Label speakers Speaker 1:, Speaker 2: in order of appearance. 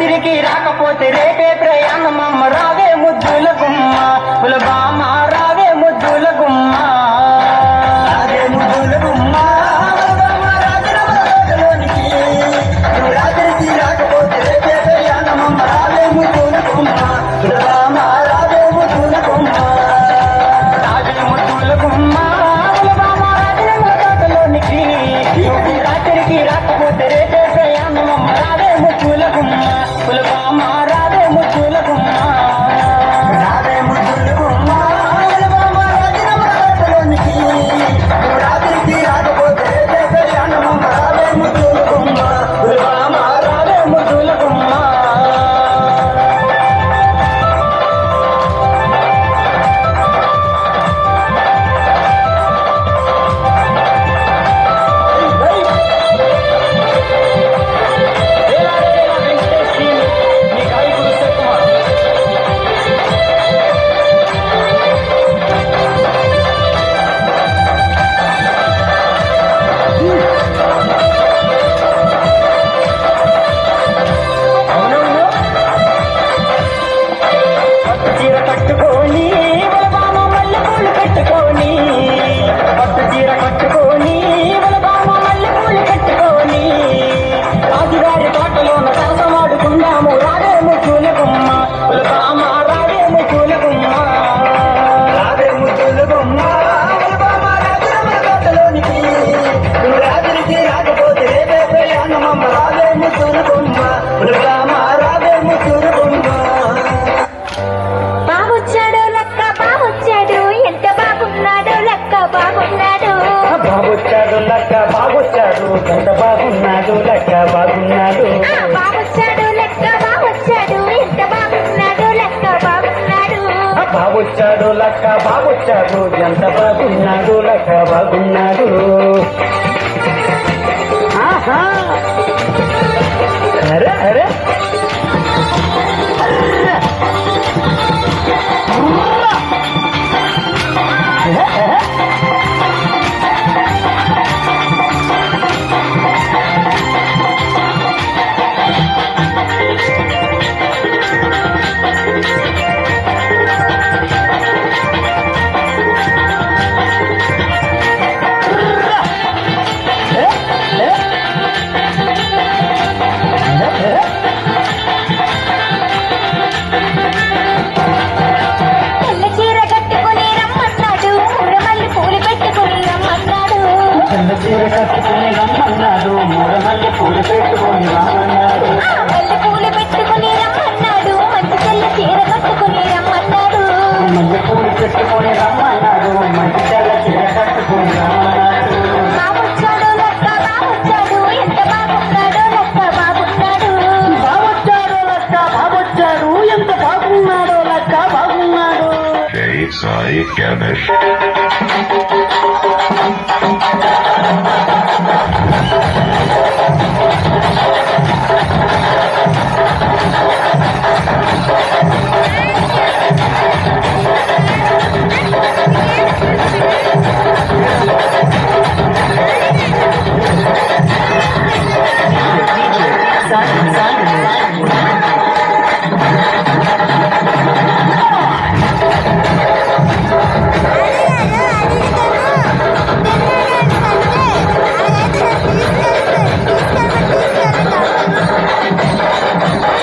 Speaker 1: రాత్రికి రాకపోతే రేపే ప్రయాణం అమ్మ రావే ముద్దుల గుమ్మ పులబామ రావే ముద్దుల గుమ్మ రావే ముద్దుల గుమ్మ పులబామ రాజనమ్మ రాజలోనికి. నువ్వు రాత్రికి రాకపోతే రేపే ప్రయాణం అమ్మ రావే ముద్దుల గుమ్మ పులబామ రావే ముద్దుల గుమ్మ రావే ముద్దుల గుమ్మ పులబామ రాజనమ్మ రాజలోనికి. నువ్వు రాత్రికి రాకపోతే రేపే ప్రయాణం అమ్మ రావే ముద్దుల గుమ్మ పులబామ రావే ముద్దుల గుమ్మ రావే ముద్దుల గుమ్మ పులబామ రాజనమ్మ రాజలోనికి. నువ్వు రాత్రికి రాకపోతే రేపే ప్రయాణం అమ్మ రావే ముద్దుల గుమ్మ పులబామ రావే ముద్దుల గుమ్మ పట్టు చీర కట్టుకొని వలబామ మల్లె పూలు పెట్టుకొని పట్టు చీర కట్టుకొని వలబామ మల్లె పూలు పెట్టుకొని రాజుగారి తోటలోన సరసమాడుకున్నాము రావేము పూల గుమ్మ వలబామ రావేము పూల గుమ్మ రావేము పూల గుమ్మ వలబామ రాజరమ్మ తోటలోనికి నువ్వు రాజునికి రాకపోతే రేపే ప్రయాణమమ్మ రావేము పూల గుమ్మ వలబామ రావేము పూల గుమ్మ
Speaker 2: బాబొచ్చాడు లక్క బాబొచ్చాడు ఎంత బాగున్నాడు లక్క బాగున్నాడు
Speaker 1: బాగొచ్చాడు లక్క బాగొచ్చాడు ఎంత బాగున్నాడు లక్క బాగున్నాడు
Speaker 2: ఆ బాబొచ్చాడు లక్క బాబొచ్చాడు ఎంత బాగున్నాడు లక్క బాగున్నాడు
Speaker 1: బాగొచ్చాడు లక్క బాగొచ్చాడు ఎంత బాగున్నాడు లక్క బాగున్నాడు ఆహా అరే అరే
Speaker 2: తెల్ల చీర కట్టుకుని రమ్మన్నాడు మురమల్లి పూలు పెట్టుకుని రమ్మన్నాడు
Speaker 1: చిన్న చీర కట్టుకుని రమ్మన్నాడు మూడమల్లి పూలు పెట్టుకొని రామన్నాడు
Speaker 2: ఆ మల్లె పూలు పెట్టుకుని రమ్మన్నాడు మంచి తెల్ల చీర కట్టుకుని రమ్మన్నాడు
Speaker 1: మల్లె పూలు పెట్టుకొని రమ్మన్నాడు మంచి తెల్ల చీర కట్టుకొని రమ్మన్నాడు
Speaker 2: బాబొచ్చాడు లక్క బాబొచ్చాడు ఎంత బాగున్నాడు లక్క బాగున్నాడు
Speaker 1: బాగొచ్చాడు లక్క బాగొచ్చాడు ఎంత బాగున్నాడో లక్క బాగున్నాడు
Speaker 3: Jay Sai Ganesh.
Speaker 2: తీసుకెళ్తా